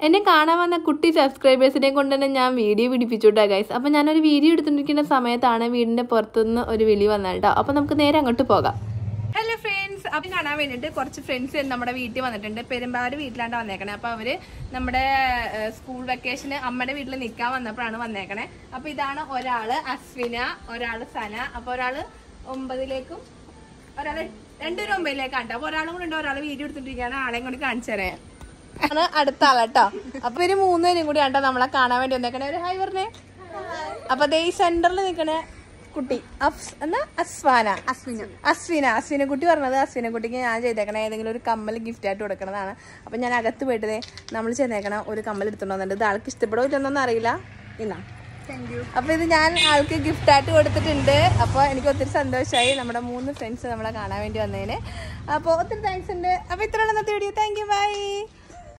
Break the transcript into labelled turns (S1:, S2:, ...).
S1: എന്നെ കാണാൻ വന്ന കുട്ടി സബ്സ്ക്രൈബേഴ്സിനെ കൊണ്ട് തന്നെ ഞാൻ വീഡിയോ പിടിപ്പിച്ചുട്ടാ ഗൈസ് അപ്പോൾ ഞാനൊരു വീഡിയോ എടുത്തുകൊണ്ടിരിക്കുന്ന സമയത്താണ് വീടിൻ്റെ പുറത്തുനിന്ന് ഒരു വിളി വന്നത് കേട്ടോ അപ്പോൾ നമുക്ക് നേരെ അങ്ങോട്ട് പോകാം ഹലോ ഫ്രണ്ട്സ് അപ്പം കാണാൻ വേണ്ടിയിട്ട് കുറച്ച് ഫ്രണ്ട്സ് നമ്മുടെ വീട്ടിൽ വന്നിട്ടുണ്ട് പെരുമ്പാവൂർ വീട്ടിലാണ്ട് വന്നേക്കണേ അപ്പോൾ അവർ നമ്മുടെ സ്കൂൾ വെക്കേഷന് അമ്മയുടെ വീട്ടിൽ നിൽക്കാൻ വന്നപ്പോഴാണ് വന്നേക്കണേ അപ്പോൾ ഇതാണ് ഒരാള് അസ്വിന ഒരാള് സന അപ്പോൾ ഒരാള് ഒമ്പതിലേക്കും ഒരാള് രണ്ടുപേരും ഒമ്പതിലേക്കാണ് കേട്ടോ അപ്പോൾ ഒരാളും കൂടെ ഉണ്ട് ഒരാൾ വീഡിയോ എടുത്തിട്ടിരിക്കുകയാണ് ആളെയും കൂടി കാണിച്ചു തരാം ആണ് അടുത്ത ആളാട്ടോ അപ്പൊ ഇവര് മൂന്നുപേരും കൂടി ആട്ടോ നമ്മളെ കാണാൻ വേണ്ടി വന്നേക്കണേ ഒരു ഹായ് പറഞ്ഞേ അപ്പൊ ദേ ഈ സെന്ററിൽ നിൽക്കണ കുട്ടി അഫ്സ് എന്നാ അസ്വാന അസ്വിന അസ്വിന അസ്വിന കുട്ടി പറഞ്ഞത് അസ്വിന കുട്ടിക്ക് ഞാൻ ചെയ്തേക്കണ ഏതെങ്കിലും ഒരു കമ്മൽ ഗിഫ്റ്റ് ആയിട്ട് കൊടുക്കണതാണ് അപ്പൊ ഞാൻ അകത്ത് പോയിട്ട് ദേ നമ്മൾ ചെയ്തേക്കണ ഒരു കമ്മൽ എടുത്തോണ്ട് വന്നിട്ടുണ്ട് ഇത് ആൾക്ക് ഇഷ്ടപ്പെടോ ഇല്ലെന്നൊന്നും അറിയില്ല ഇന്നാ അപ്പൊ ഇത് ഞാൻ ആൾക്ക് ഗിഫ്റ്റ് ആയിട്ട് കൊടുത്തിട്ടുണ്ട് അപ്പൊ എനിക്ക് ഒത്തിരി സന്തോഷമായി നമ്മുടെ മൂന്ന് ഫ്രണ്ട്സ് നമ്മളെ കാണാൻ വേണ്ടി വന്നതിന് അപ്പോൾ ഒത്തിരി താങ്ക്സ് ഉണ്ട് അപ്പൊ ഇത്രയുള്ള ഇന്നത്തെ വീഡിയോ താങ്ക് യു ബൈ